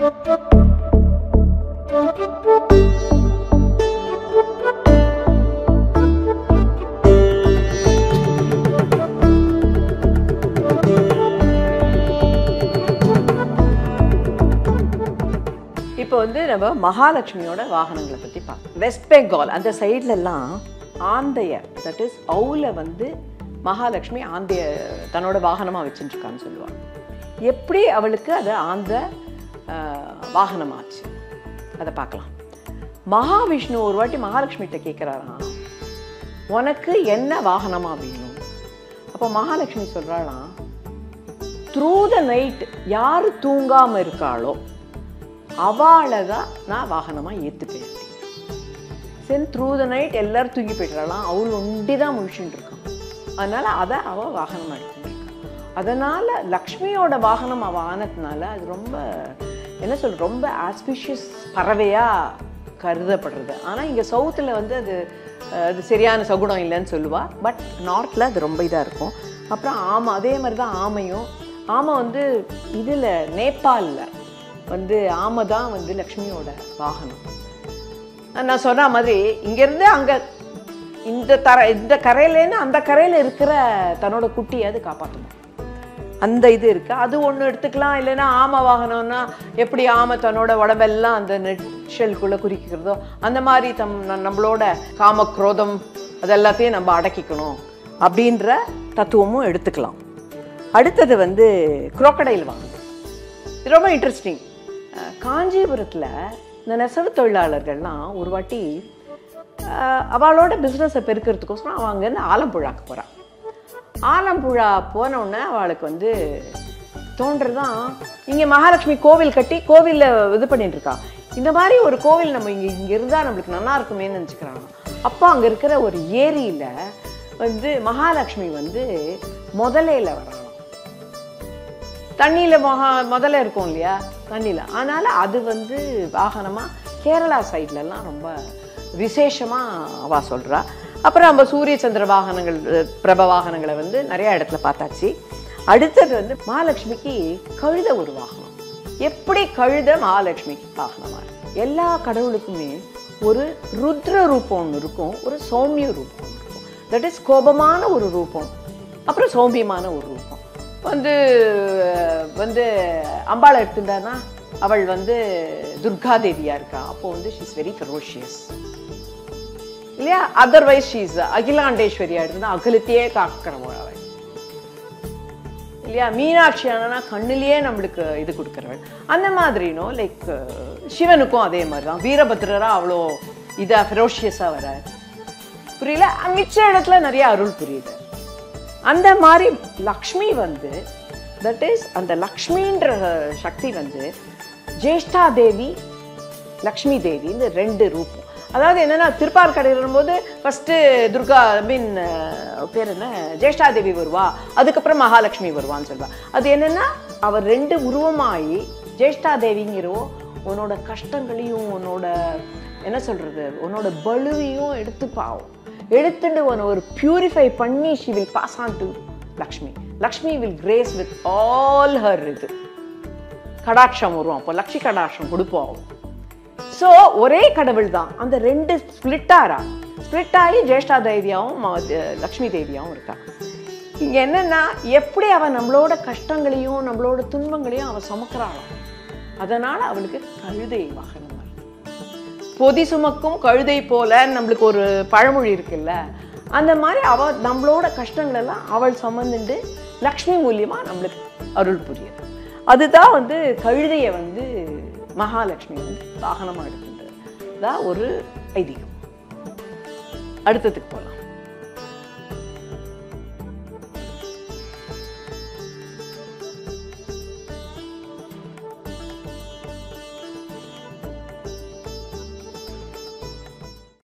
இப்போ வந்து நம்ம மகாலட்சுமியோட வாகனங்களை பற்றி பார்க்கலாம் வெஸ்ட் பெங்கால் அந்த சைட்லலாம் ஆந்தைய தட் இஸ் அவுல வந்து மகாலட்சுமி ஆந்தைய தன்னோட வாகனமாக வச்சுட்டுருக்கான்னு சொல்லுவாங்க எப்படி அவளுக்கு அது ஆந்த ஆஹ், வாகனமாச்சு அதை பார்க்கலாம் மகாவிஷ்ணு ஒரு வாட்டி மகாலட்சுமிகிட்ட கேட்குறாராம் உனக்கு என்ன வாகனமாக வேணும் அப்போ மகாலட்சுமி சொல்கிறாளாம் த்ரூ த நைட் யார் தூங்காமல் இருக்காளோ அவளை தான் நான் வாகனமாக ஏற்றுப்பேன் சென் த்ரூ த நைட் எல்லாரும் தூங்கி போயிட்டுறாளாம் அவள் ஒண்டி தான் முழிச்சுட்டு இருக்கான் அதனால் அதை அவள் வாகனமாக எடுத்துட்டு இருக்கா அதனால் லக்ஷ்மியோட வாகனம் அவள் ஆனதுனால அது ரொம்ப என்ன சொல் ரொம்ப ஆஸ்பிஷியஸ் பறவையாக கருதப்படுறது ஆனால் இங்கே சவுத்தில் வந்து அது அஹ், அது சரியான சகுனம் இல்லைன்னு சொல்லுவா பட் நார்த்தில் அது ரொம்ப இதாக இருக்கும் அப்புறம் ஆமை அதே மாதிரி தான் ஆமையும் ஆமை வந்து இதில் நேபாளில் வந்து ஆமை தான் வந்து லக்ஷ்மியோட வாகனம் நான் சொன்ன மாதிரி இங்கேருந்து அங்கே இந்த தர இந்த கரையிலேருந்து அந்த கரையில் இருக்கிற தன்னோட குட்டியை அது காப்பாற்றணும் அந்த இது இருக்கு அது ஒன்று எடுத்துக்கலாம் இல்லைன்னா ஆமை வாகனம்னா எப்படி ஆமை தன்னோட உடம்பெல்லாம் அந்த நெட் ஷெல்குள்ளே குறிக்கிறதோ அந்த மாதிரி தம் ந- நம்மளோட காம குரோதம் அது எல்லாத்தையும் நம்ம அடக்கிக்கணும் அப்படின்ற தத்துவமும் எடுத்துக்கலாம் அடுத்தது வந்து குரோக்கடைல் வாகனம் இது ரொம்ப இன்ட்ரெஸ்டிங் காஞ்சிபுரத்தில் இந்த நெசவு தொழிலாளர்கள்லாம் ஒரு வாட்டி அஹ், அவளோட பிஸ்னஸை பெருக்கிறதுக்கோசரம் அவள் அங்கேருந்து ஆலம்புழாக்கு போகிறான் ஆலம்புழா போன உடனே அவளுக்கு வந்து தோன்றதான் இங்கே மகாலட்சுமி கோவில் கட்டி கோவிலில் இது பண்ணிட்டு இருக்கா இந்த மாதிரி ஒரு கோவில் நம்ம இங்கே இங்கே இருந்தால் நம்மளுக்கு நல்லா இருக்குமேன்னு நினச்சிக்கிறாங்க அப்போ அங்கே இருக்கிற ஒரு ஏரியில் வந்து மகாலட்சுமி வந்து முதலையில் வராங்க தண்ணியில் மகா முதல்ல இருக்கும் இல்லையா தண்ணியில் அதனால் அது வந்து வாகனமாக கேரளா சைட்லலாம் ரொம்ப விசேஷமாக அவ சொல்கிறா அப்புறம் நம்ம சூரிய சந்திர வாகனங்கள் அஹ், பிரப வாகனங்களை வந்து நிறைய இடத்துல பார்த்தாச்சு அடுத்தது வந்து மகாலட்சுமிக்கு கழுத ஒரு வாகனம் எப்படி கழுத மகாலட்சுமிக்கு வாகனமாக இருக்கு எல்லா கடவுளுக்குமே ஒரு ருத்ர ரூபம் ஒன்று இருக்கும் ஒரு சௌமிய ரூபம் ஒன்று இருக்கும் தட் இஸ் கோபமான ஒரு ரூபம் அப்புறம் சௌமியமான ஒரு ரூபம் வந்து அஹ், வந்து அம்பாளை எடுத்துட்டானா அவள் வந்து துர்கா தேவியா இருக்கா அப்போ வந்து ஷீஸ் வெரி ஃபெரோஷியஸ் இல்லையா அதர்வைஸ் ஷீஸ் அகிலாண்டேஸ்வரியா இருந்தா அகலத்தையே காக்கிறவள் அவள் இல்லையா மீனாட்சி ஆனா கண்ணுலயே நம்மளுக்கு இது கொடுக்குறவள் அந்த மாதிரினோ லைக் சிவனுக்கும் அதே மாதிரி தான் வீரபத்ரரா அவ்வளோ இதா ஃபெரோஷியஸாக வராது புரியல மிச்ச இடத்துல நிறைய அருள் புரியுது அந்த மாதிரி லக்ஷ்மி வந்து தட் இஸ் அந்த லக்ஷ்மின்ற சக்தி வந்து ஜேஷ்டா தேவி லக்ஷ்மி தேவி இந்த ரெண்டு ரூபம் அதாவது என்னன்னா திருப்பார் கடையில் போது ஃபர்ஸ்ட் துர்கா ஐ மீன் பேர் என்ன ஜேஷ்டா தேவி வருவா அதுக்கப்புறம் மகாலட்சுமி வருவான்னு சொல்லுவா அது என்னன்னா அவர் ரெண்டு உருவமாயி ஜேஷ்டா தேவிங்கிறவோ உன்னோட கஷ்டங்களையும் உன்னோட என்ன சொல்றது உன்னோட பலுவையும் எடுத்துப்பாவும் எடுத்துட்டு உன்னை ஒரு பியூரிஃபை பண்ணி she will pass on to Lakshmi Lakshmi will grace with all her இது கடாட்சம் வரும் அப்போ லக்ஷ்மி கடாட்சம் கொடுப்போம் அவன் ஸோ ஒரே கடவுள் தான் அந்த ரெண்டு ஸ்பிளிட்டாரா ஸ்பிளிட் ஆகி ஜேஷ்டா தேவியாவும் ம- த- லக்ஷ்மி தேவியாவும் இருக்கா இங்க என்னன்னா எப்படி அவன் நம்மளோட கஷ்டங்களையும் நம்மளோட துன்பங்களையும் அவன் சுமக்கிறாளாம் அதனால அவளுக்கு கழுதை வாகனம் வருது பொதி சுமக்கும் கழுதை போல நம்மளுக்கு ஒரு பழமொழி இருக்குல்ல அந்த மாதிரி அவ நம்மளோட கஷ்டங்கள் எல்லாம் அவள் சுமந்துண்டு லக்ஷ்மி மூலியமா நம்மளுக்கு அருள் புரியுது அதுதான் வந்து கழுதையை வந்து மகாலட்சுமி வந்து வாகனமா எடுக்கின்றது தான் ஒரு ஐதீகம் அடுத்ததுக்கு போகலாம்